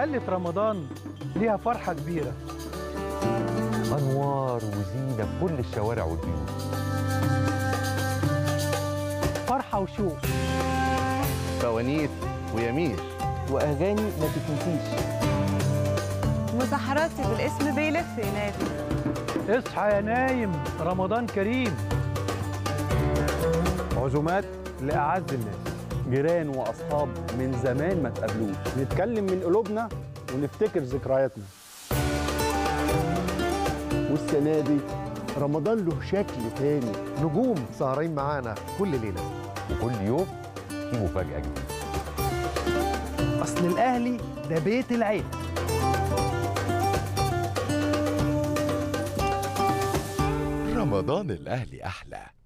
محلة رمضان ليها فرحة كبيرة انوار وزينه في كل الشوارع والبيوت فرحة وشوق فوانيس ويميش واغاني ما تتنسيش مسحراتي بالاسم بيلف ينادي اصحى يا نايم رمضان كريم عزومات لأعز الناس جيران واصحاب من زمان ما تقابلوش نتكلم من قلوبنا ونفتكر ذكرياتنا والسنة دي رمضان له شكل تاني نجوم سهرين معانا كل ليلة وكل يوم في مفاجاه جديده أصل الأهلي ده بيت العيلة رمضان الأهلي أحلى